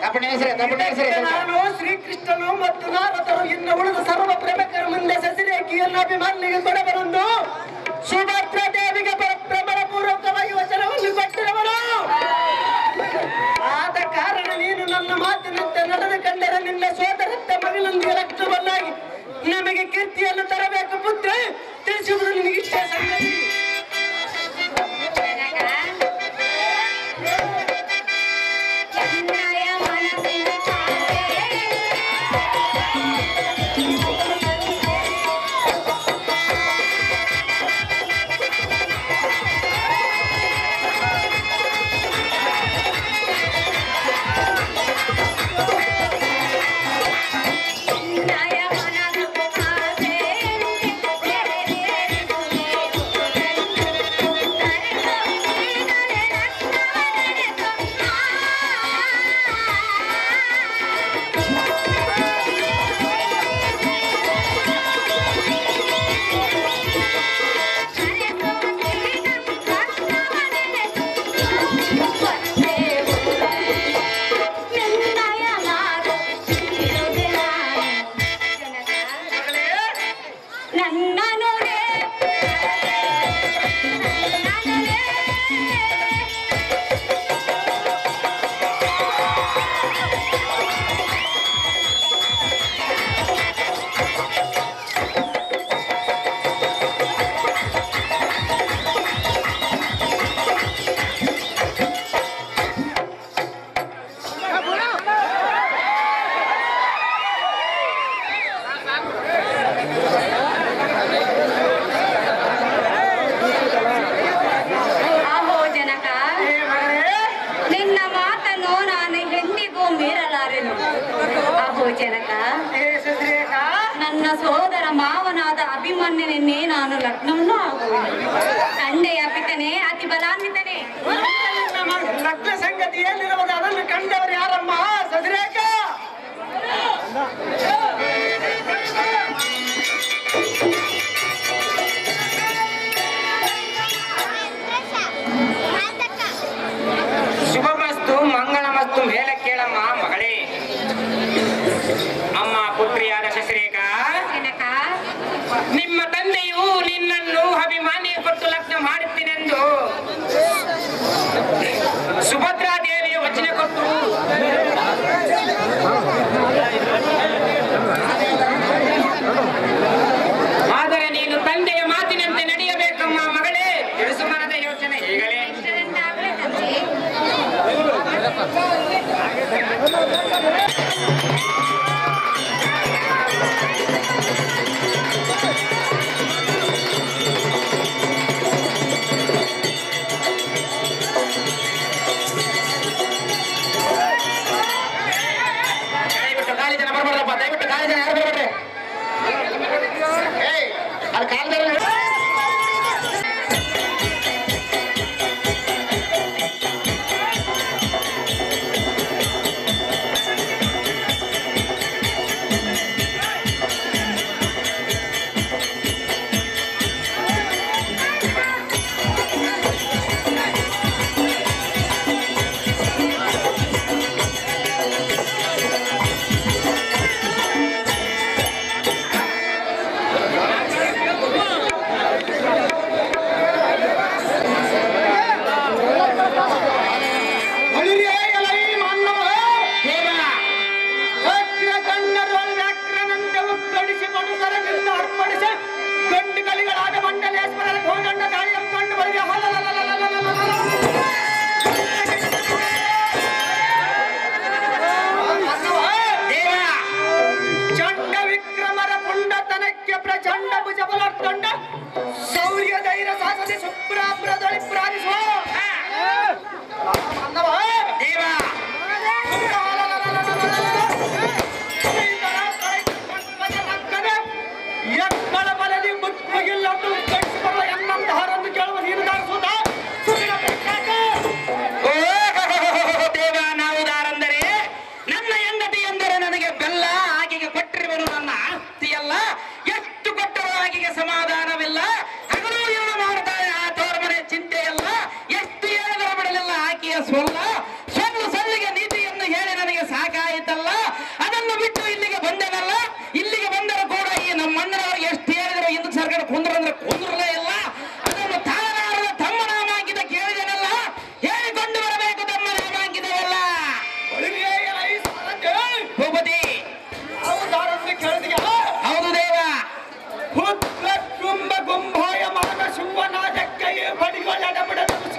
ತಪ್ಪಣ ಹೆಸರೇ ತಪ್ಪಣ ಹೆಸರೇ ಸ್ವಲ್ಪ. ನಾನು ಶ್ರೀಕೃಷ್ಣನು ಮತ್ತು ನಾರದರು ಇನ್ನು ಉಳಿದ ಸರ್ವ ಪ್ರೇಮಕರ ಮುಂದೆ ಸಸಿರೇಖಿಯನ್ನು ಅಭಿಮಾನಿಗೆ ಕೊಡಬರಂದು ಸುಭದ್ರ ದೇವಿಗೆ ಪ್ರಮಾಣ ಪೂರ್ವಕವಾಗಿ ವಚನವನ್ನು ಕೊಟ್ಟಿರುವನು ಆದ ಕಾರಣ ನೀನು ನನ್ನ ಮಾತಿನಂತೆ ನಡೆದು ಕಂಡರೆ ನಿನ್ನ ಸೋದರತ್ತ ಮಗನೊಂದಿಗೆ ಲಕ್ಷವನ್ನಾಗಿ ನಮಗೆ ಕೀರ್ತಿಯನ್ನು ತರಬೇಕು ಪುತ್ರ ತಿಳಿಸುವುದು ನಿನಗೆ ಇಷ್ಟ ಸಂಗತಿ ಚೆನ್ನಯ ಮನಸ್ಸಿನ ಚೆನ್ನಯ ಮನಸ್ಸಿನ ನನ್ನನು ರೇ ನನ್ನನು ರೇ ಅಹೋ ಜನಕ ನಿನ್ನ ಮಾತನ್ನು ನಾನು ಎಂದಿಗೂ ಮೀರಲಾರೆನು ಅಹೋ ಜನಕ ನನ್ನ ಸೋದರ ಮಾವನಾದ ಅಭಿಮನ್ಯನನ್ನೇ ನಾನು ಲಗ್ನವನ್ನು ಆಗುವೆನು ತಂದೆಯ ಪಿತನೇ ಅತಿ ಬಲಾನ್ವಿತನೇ ನಮ್ಮ ಲಗ್ನ ಸಂಗತಿ ಏನಿರುವುದು ಅದನ್ನು ಕಂಡವರು ಯಾರಮ್ಮ ಸದಿರೇಖ ಶುಭಮಸ್ತು ಮಂಗಳಮಸ್ತು ಮೇಲೆ ಕೇಳಮ್ಮ ಮಗಳೇ ಅಮ್ಮ ಪುತ್ರಿಯಾದ ಶಶಿರೇಖಾ ಜನಕ ನಿಮ್ಮ ತಂದೆಯು ನಿನ್ನನ್ನು ಅಭಿಮಾನಿ ಕೊಟ್ಟು ಲಗ್ನ ಮಾಡುತ್ತೀನೆಂದು ಸುಭದ್ರಾ ದೇವಿಯ ವಚನ ಕೊಟ್ಟು ಆದರೆ ನೀನು ತಂದೆಯ ಮಾತಿನಂತೆ ನಡೆಯಬೇಕಮ್ಮ ಮಗಳೇ ತಿಳಿಸು ಮನದ ಯೋಚನೆ ಈಗಲೇ ಇಷ್ಟದಂತಾಗಲೇ ತಂದೆ ದಯವಿಟ್ಟು ಗಾಳಿ ಜನ ಬರ್ಬಾರ್ದಪ್ಪ ದಯವಿಟ್ಟು ಗಾಳಿ ಜನ ಯಾರು ಬರ್ಬೇಡ್ರಿ ಏಯ್ ಅಲ್ಲಿ ಕಾಲದಲ್ಲಿ ಿ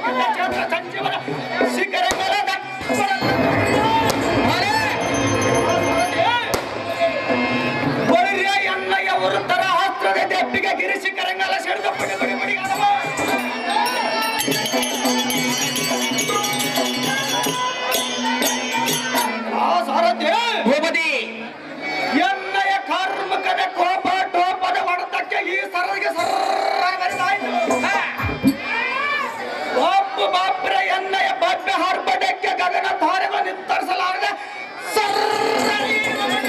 ಕಿತ್ತ ಚಂದ್ರ ಸಂಜೀವನ ಶಿಖರಗಳ ಎಣ್ಣೆಯ ಉರುತ್ತರ ಆಸ್ತ್ರದ ದೆಪ್ಪಿಗೆ ಗಿರಿ ಶಿಖರಂಗಲ ಸೆಳೆದ ಪಡಿ ಪಡಿ ಪಡಿ ಅಲವ. ಆ ಸಾರಥಿ ಭೂಪತಿ ಎಣ್ಣೆಯ ಕಾರ್ಮಿಕನ ಕೋಪ ಟೋಪದ ಹೊಡೆತಕ್ಕೆ ಈ ಸರದಿಗೆ ಸರ್ರಾಯಿತು ಒಬ್ಬ ಬಾಪ್ರ ಎಣ್ಣೆಯ ಬಬ್ಬೆ ಹರ್ಬಡಕ್ಕೆ ಗಗನ ಧಾರೆಗಳು ನಿತ್ತರಿಸಲಾರದೆ ಸರ್ರಾಗಿ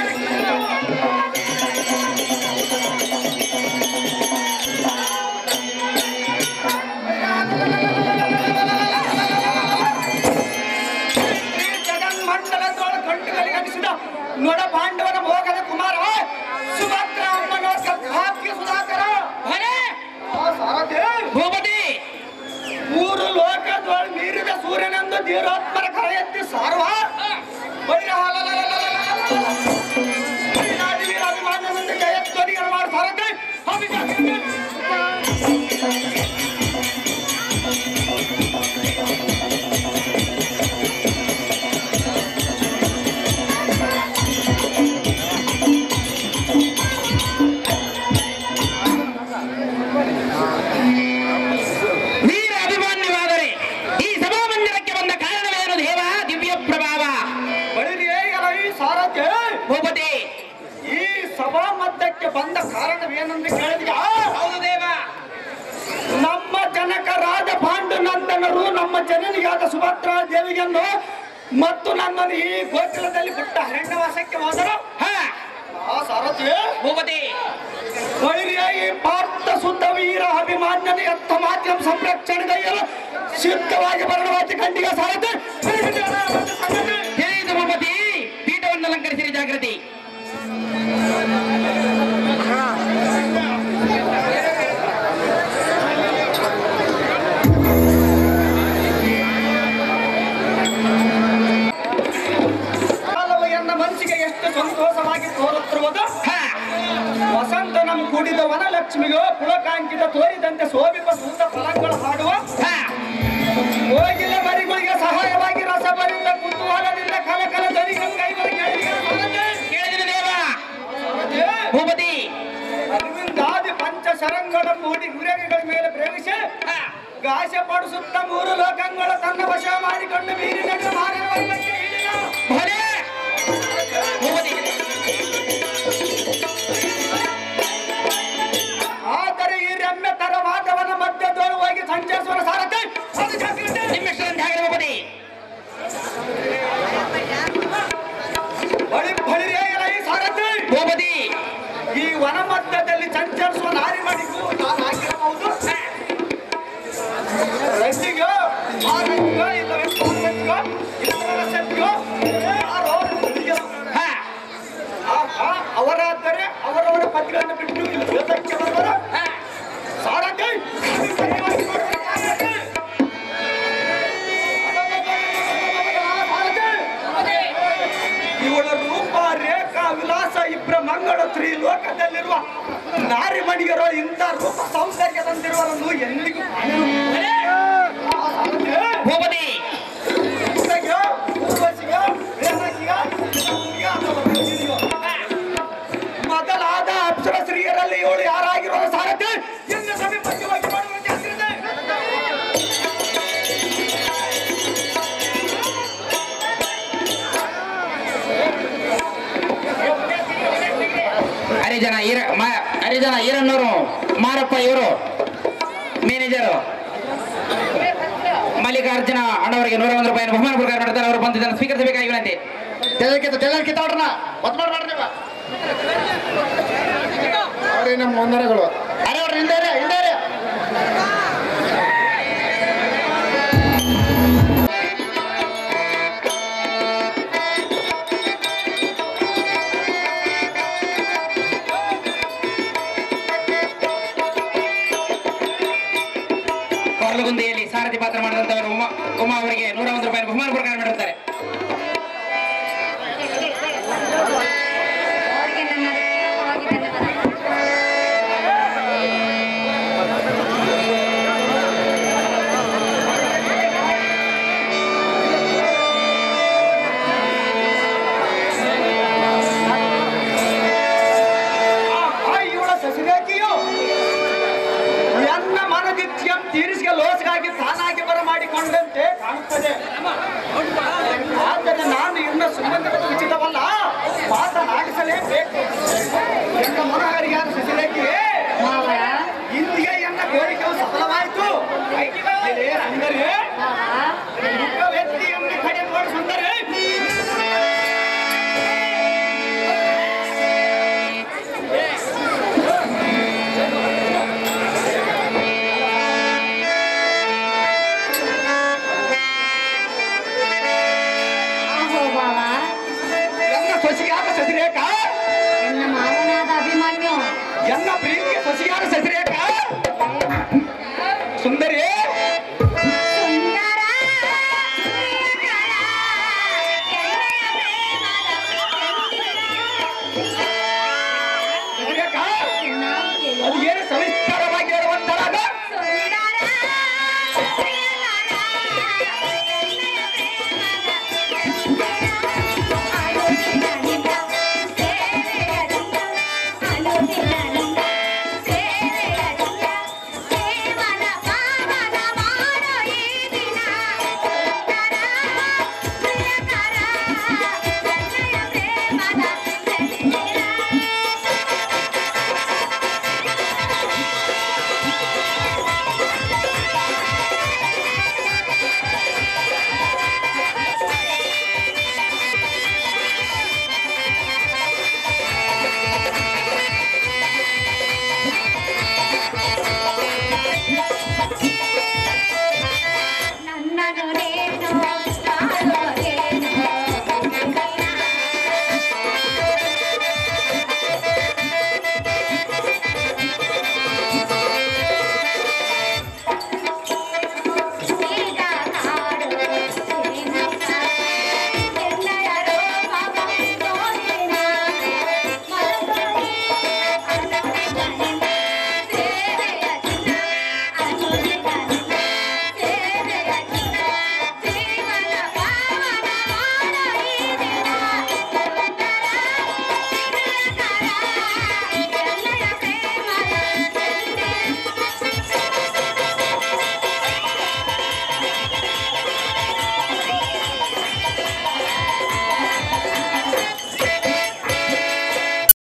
ಈ ಜಗನ್ಮಂಡಲದೊಳ ಗಂಟುಗಳಿಗೆ ಅನಿಸಿದ ನೊಡ ಪಾಂಡವನ ಮೋಗದ ಕುಮಾರ ಸುಭದ್ರ ಅಮ್ಮನ ಭಾಗ್ಯ ಸುಧಾಕರ ಆ ಸಾರಥಿ, ಭೂಪತಿ ಮೂರು ಲೋಕದೊಳ ಮೀರಿದ ಸೂರ್ಯನೆಂದು ಧೀರೋತ್ಮರ ಕರ ಎತ್ತಿ ಸಾರುವ ಬೈರ ಬೈರಾಡಿ ವೀರ ಅಭಿಮಾನದಿಂದ ಜಯಧ್ವನಿಗಳು ಮಾಡಿ ಸಾರಥಿ ಅಭಿಜಾತಿ ವೀರ ಅಭಿಮಾನ್ಯವಾದರೆ ಈ ಸಭಾಮಂದಿರಕ್ಕೆ ಬಂದ ಕಾರಣವೇನು ದೇವ ದಿವ್ಯ ಪ್ರಭಾವ ಬಳಿರಿಯೇ ಎಲೈ ಸಾರಥಿ ಭೂಪತಿ ಈ ಸಭಾ ಮಧ್ಯಕ್ಕೆ ಬಂದ ಕಾರಣವೇನೆಂದು ಕೇಳಿದ್ಯಾ ಹೌದು ದೇವ ನಮ್ಮ ಜನಕ ರಾಜ ಪಾಂಡುನಂದನರು ನಮ್ಮ ಜನನಿಗಾದ ಸುಭದ್ರಾ ದೇವಿಗೆಂದು ಮತ್ತು ನನ್ನನ್ನು ಈ ಗೋಕುಲದಲ್ಲಿ ಬಿಟ್ಟ ಅರಣ್ಯವಾಸಕ್ಕೆ ಹೋದರು ಹಾ ಆ ಸಾರಥಿ ಭೂಪತಿ ವೈರ್ಯ ಈ ಪಾರ್ಥ ಸುದ್ದ ವೀರ ಅಭಿಮಾನ್ಯನ ಎತ್ತ ಮಾಧ್ಯಮ ಸಂರಕ್ಷಣೆಗೈಯಲು ಸಿದ್ಧವಾಗಿ ಬರಣವಾತಿ ಖಂಡಿಗ ಸಾರಥಿ ತಿಳಿಯಿತು ಭೂಪತಿ ಪೀಠವನ್ನು ಅಲಂಕರಿಸಿರಿ ಜಾಗೃತಿ ಕಾಲವು ಎನ್ನ ಮನಸ್ಸಿಗೆ ಎಷ್ಟು ಸಂತೋಷವಾಗಿ ತೋರುತ್ತಿರುವುದು ಹಾ ವಸಂತ ನಮ್ ಕೂಡಿದ ವನಲಕ್ಷ್ಮಿಗೋ ಪುಳಕಾಂಕಿತ ತೋರಿದಂತೆ ಶೋಭಿಪ ಸೂತ ಫಲಗಳು ಹಾಡುವ ಹಾ ಹೋಗಿಲ ಮರಿಗಳಿಗೆ ಸಹಾಯವಾಗಿ ರಸಭರಿತ ಕುತೂಹಲದಿಂದ ಕಲ ಕಲ ದನಿಗಳು ಕೈಗಳು ಕೇಳಿದಿನ ದೇವ ಭೂಪತಿ ಅರವಿಂದಾದಿ ಪಂಚ ಶರಂಗಳ ಮೂಡಿ ಗುರೆಗಳ ಮೇಲೆ ಪ್ರವೇಶಿ ಹಾ ಗಾಶ ಪಡಿಸುತ್ತ ಮೂರು ಲೋಕಗಳ ತನ್ನ ವಶ ಮಾಡಿಕೊಂಡು ಮೀರಿನ ಮಾನವ ವರ್ಗಕ್ಕೆ ಇಳಿದ. ಭಲೆ ಭೂಪತಿ ಆದರೆ ಈ ರಮ್ಯ ತರವಾದವನ ಮಧ್ಯದೊಳು ಹೋಗಿ ಸಂಚರಿಸುವ ಸಾರಥಿ ಅದು ಜಾಗೃತಿ ನಿಮ್ಮೆಷ್ಟರಂತೆ ಹಾಗೆ ಭೂಪತಿ ಬಳಿ ಬಳಿರೇ ಇಲ್ಲ ಈ ಸಾರಥಿ ಭೂಪತಿ ಈ ವನ ಮಧ್ಯದಲ್ಲಿ ಸಂಚರಿಸುವ ನಾರಿ ಮಾಡಿಗೂ ನಾನು ಆಗಿರಬಹುದು ರೆಡ್ಡಿಗೋ ಆರಟ್ಟಿಗೋ ಇಲ್ಲವೇ ಕಾಂಗ್ರೆಸ್ಗೋ ಇಲ್ಲವೇ ಸೆಟ್ಗೋ ಯಾರೋ ಹುಡುಗಿಯರು. ಹಾ ಆಹಾ, ಅವರಾದರೆ ಅವರವರ ಪತಿಗಳನ್ನು ಬಿಟ್ಟು ಇಲ್ಲಿ ದೇಶಕ್ಕೆ ಬಂದರು ಹಾ ಸಾರಥಿ ಸಾರಥಿ. ಇವಳ ರೂಪ ರೇಖಾ ವಿಲಾಸ ಇಬ್ಬರ ಮಂಗಳ ತ್ರಿಲೋಕದಲ್ಲಿರುವ ನಾರಿಮಣಿಯರು ಇಂಥ ರೂಪ ಸೌಂದರ್ಯ ತಂದಿರುವರನ್ನು ಎಂದಿಗೂ ಕಾಣಲು. ಆ ಸಾರಥಿ. ಭೂಪತಿ ಹುಡುಗಿಯೋ, ಊರ್ವಶಿಯೋ, ವೇದಕಿಯೋ, ಚಿನ್ನಪ್ಪನಿಗೋ ಅಥವಾ ರಂಜಿನಿಗೋ. ಮೊದಲಾದ ಅಪ್ಸರ ಸ್ತ್ರೀಯರಲ್ಲಿ ಇವಳು ಯಾರಾಗಿರೋ ಸಾರಥಿ ಇನ್ನು ಸಮೀಪವಾಗಿ ಮಾಡುವ ಜಾಗ್ರತೆ ಹರಿಜನ ಈರ ಮ- ಹರಿಜನ ಈರಣ್ಣವರು ಮಾರಪ್ಪ ಇವರು ಮ್ಯಾನೇಜರು ಮಲ್ಲಿಕಾರ್ಜುನ ಅಣ್ಣವರಿಗೆ ನೂರ ಒಂದು ರೂಪಾಯಿ ಬಹುಮಾನ ಪ್ರಕಾರ ಮಾಡ್ತಾರೆ ಅವರು ಬಂದಿದ್ದನ್ನು ಸ್ವೀಕರಿಸಬೇಕಾಗಿ ವಿನಂತಿ ತೆಲಕಿತ ತೆಲಕಿತ ಹೊಡ್ರಣ ಒತ್ ಮಾಡ್ಬೇಡ್ರಿ ನೀವು ಅವ್ರಿ ನಮ್ಮ ಮುಂದರಗಳು ಅರೆ ಅವ್ರಿ ಹಿಂದೆ ಇರಿ, ಹಿಂದೆ ಇರಿ. ಕೊರಲಗುಂದಿಯಲ್ಲಿ ಸಾರಥಿ ಪಾತ್ರ ಮಾಡಿದಂತವರು ಉಮಾ ಉಮಾ ಅವರಿಗೆ ನೂರ ಒಂದು ರೂಪಾಯಿ ಬಹುಮಾನ ಪ್ರಕಾರ ಮಾಡಿರ್ತಾರೆ ಅವರಿಗೆ ನನ್ನ ಹೃದಯಪೂರ್ವಕವಾಗಿ ಧನ್ಯವಾದಗಳು ನನ್ನ ಪ್ರೀತಿಗೆ ಸಸಿಯಾದ ಸಸಿರೇಖ